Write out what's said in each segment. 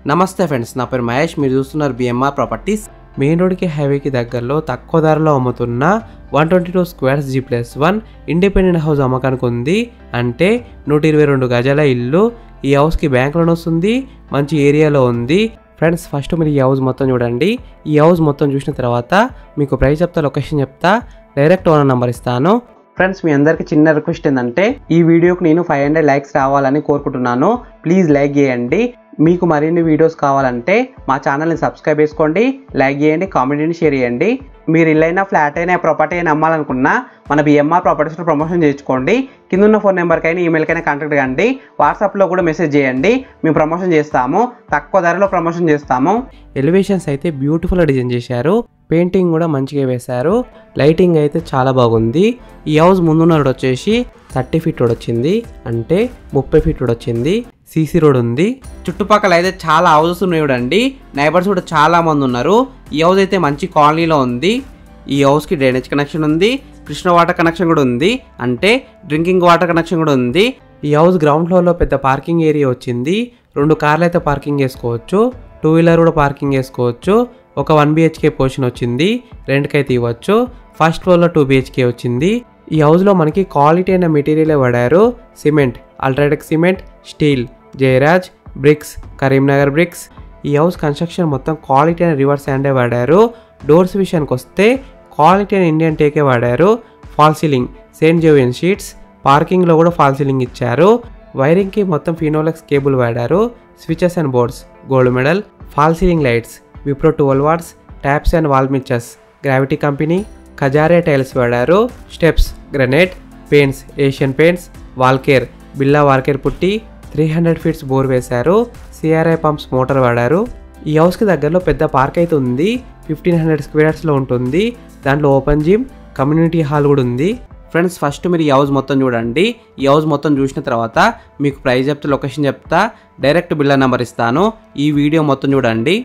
నమస్తే ఫ్రెండ్స్ నా పేరు మహేష్ మీరు చూస్తున్నారు బిఎంఆర్ ప్రాపర్టీస్ మెయిన్ రోడ్కి హైవేకి దగ్గరలో తక్కువ ధరలో అమ్ముతున్న one twenty two squares G plus one independent house అమ్మకానికి ఉంది అంటే నూట ఇరవై రెండు గజాల ఇల్లు ఈ హౌస్కి బ్యాంక్ లోన్ వస్తుంది మంచి ఏరియాలో ఉంది ఫ్రెండ్స్ ఫస్ట్ మీరు ఈ హౌస్ మొత్తం చూడండి ఈ హౌస్ మొత్తం చూసిన తర్వాత మీకు ప్రైస్ చెప్తా లొకేషన్ చెప్తా డైరెక్ట్ ఓనర్ నెంబర్ ఇస్తాను ఫ్రెండ్స్ మీ అందరికి చిన్న రిక్వెస్ట్ ఏంటంటే ఈ వీడియోకి నేను ఫైవ్ హండ్రెడ్ లైక్స్ రావాలని కోరుకుంటున్నాను ప్లీజ్ లైక్ చేయండి మీకు మరిన్ని వీడియోస్ కావాలంటే మా ఛానల్ని సబ్స్క్రైబ్ చేసుకోండి లైక్ చేయండి కామెంట్ని షేర్ చేయండి మీరు ఇల్లైనా ఫ్లాట్ అయినా ప్రాపర్టీ అయినా అమ్మాలనుకున్నా మన బిఎంఆర్ ప్రాపర్టీస్లో ప్రమోషన్ చేయించుకోండి కింద ఉన్న ఫోన్ నెంబర్కైనా ఈమెయిల్కైనా కాంటాక్ట్ కండి వాట్సాప్లో కూడా మెసేజ్ చేయండి మేము ప్రమోషన్ చేస్తాము తక్కువ ధరలో ప్రమోషన్ చేస్తాము ఎలివేషన్స్ అయితే బ్యూటిఫుల్గా డిజైన్ చేశారు పెయింటింగ్ కూడా మంచిగా వేశారు లైటింగ్ అయితే చాలా బాగుంది ఈ హౌస్ ముందున్న రోడ్ వచ్చేసి థర్టీ ఫీట్ రోడ్ వచ్చింది అంటే ముప్పై ఫీట్ రోడ్ వచ్చింది సీసీ రోడ్ ఉంది చుట్టుపక్కల అయితే చాలా హౌసెస్ ఉన్నాయి చూడండి నైబర్స్ కూడా చాలా మంది ఉన్నారు ఈ హౌస్ అయితే మంచి కాలనీలో ఉంది ఈ హౌస్కి డ్రైనేజ్ కనెక్షన్ ఉంది కృష్ణ వాటర్ కనెక్షన్ కూడా ఉంది అంటే డ్రింకింగ్ వాటర్ కనెక్షన్ కూడా ఉంది ఈ హౌస్ గ్రౌండ్ ఫ్లోర్లో పెద్ద పార్కింగ్ ఏరియా వచ్చింది రెండు కార్లు అయితే పార్కింగ్ చేసుకోవచ్చు టూ వీలర్ కూడా పార్కింగ్ చేసుకోవచ్చు ఒక వన్ బిహెచ్కే పోర్షన్ వచ్చింది రెంట్కైతే ఇవ్వచ్చు ఫస్ట్ ఫ్లోర్లో టూ బిహెచ్కే వచ్చింది ఈ హౌస్లో మనకి క్వాలిటీ అయిన మెటీరియలే వాడారు cement UltraTech cement steel Jayaraj bricks Karimnagar bricks ఈ హౌస్ కన్స్ట్రక్షన్ మొత్తం క్వాలిటీ అయిన రివర్స్ హ్యాండే వాడారు డోర్స్ విషయానికి వస్తే క్వాలిటీ అయిన ఇండియన్ టేకే వాడారు ఫాల్ సీలింగ్ సెయింట్ జోవియన్ షీట్స్ పార్కింగ్లో కూడా ఫాల్ సీలింగ్ ఇచ్చారు వైరింగ్కి మొత్తం ఫినోలెక్స్ కేబుల్ వాడారు switches and boards gold medal fall ceiling lights Wipro twelve watts taps and wall mixtures Gravity company ఖజారే టైల్స్ వాడారు steps granite paints Asian Paints wall care బిల్లా WallCare putty three hundred feets bore వేశారు CRI pumps motor వాడారు ఈ హౌస్కి దగ్గరలో పెద్ద park అయితే ఉంది ఫిఫ్టీన్ హండ్రెడ్ స్క్వేర్స్లో ఉంటుంది దాంట్లో ఓపెన్ జిమ్ కమ్యూనిటీ హాల్ కూడా ఉంది ఫ్రెండ్స్ ఫస్ట్ మీరు ఈ హౌస్ మొత్తం చూడండి ఈ హౌస్ మొత్తం చూసిన తర్వాత మీకు ప్రైస్ చెప్తే లొకేషన్ చెప్తా డైరెక్ట్ బిల్లా నెంబర్ ఇస్తాను ఈ వీడియో మొత్తం చూడండి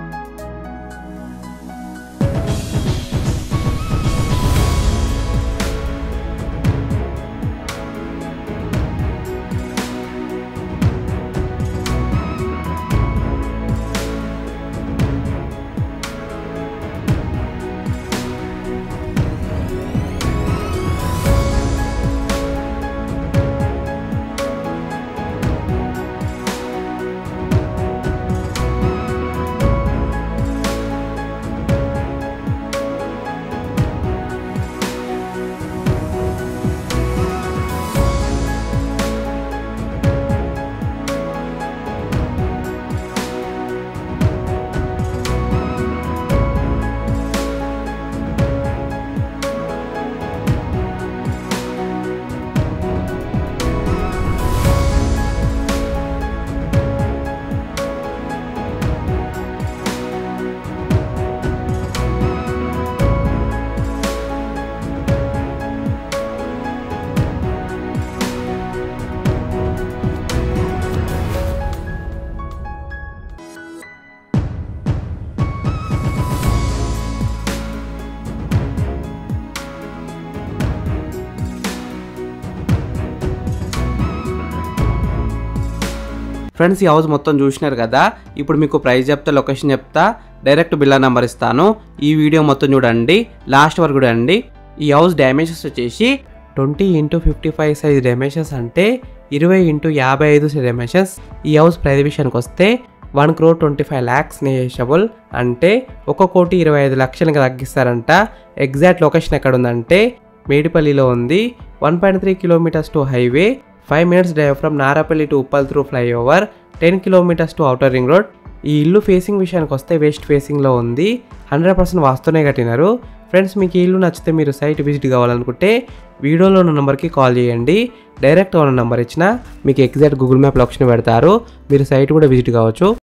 ఫ్రెండ్స్ ఈ హౌస్ మొత్తం చూసినారు కదా ఇప్పుడు మీకు ప్రైస్ చెప్తా లొకేషన్ చెప్తా డైరెక్ట్ బిల్లా నెంబర్ ఇస్తాను ఈ వీడియో మొత్తం చూడండి లాస్ట్ వరకు చూడండి ఈ హౌస్ డ్యామేజెస్ వచ్చేసి twenty into fifty five size dimensions అంటే ఇరవై ఇంటూ యాభై ఐదు డైమెన్షన్స్ ఈ హౌస్ ప్రైస్ విషయానికి వస్తే one crore twenty five lakhs negotiable అంటే ఒక కోటి ఇరవై ఐదు లక్షలకి తగ్గిస్తారంట ఎగ్జాక్ట్ లొకేషన్ ఎక్కడ ఉందంటే మేడిపల్లిలో ఉంది one point three kilometres to highway five minutes drive from Narapalli to Uppal through flyover ten kilometres to outer ring road ఈ ఇల్లు ఫేసింగ్ విషయానికి వస్తే వెస్ట్ ఫేసింగ్లో ఉంది హండ్రెడ్ పర్సెంట్ వాస్తూనే కట్టినారు ఫ్రెండ్స్ మీకు ఈ ఇల్లు నచ్చితే మీరు సైట్ విజిట్ కావాలనుకుంటే వీడియోలో ఉన్న నెంబర్కి కాల్ చేయండి డైరెక్ట్ ఉన్న నెంబర్ ఇచ్చిన మీకు ఎగ్జాక్ట్ గూగుల్ మ్యాప్ లొకేషన్ పెడతారు మీరు సైట్ కూడా విజిట్ కావచ్చు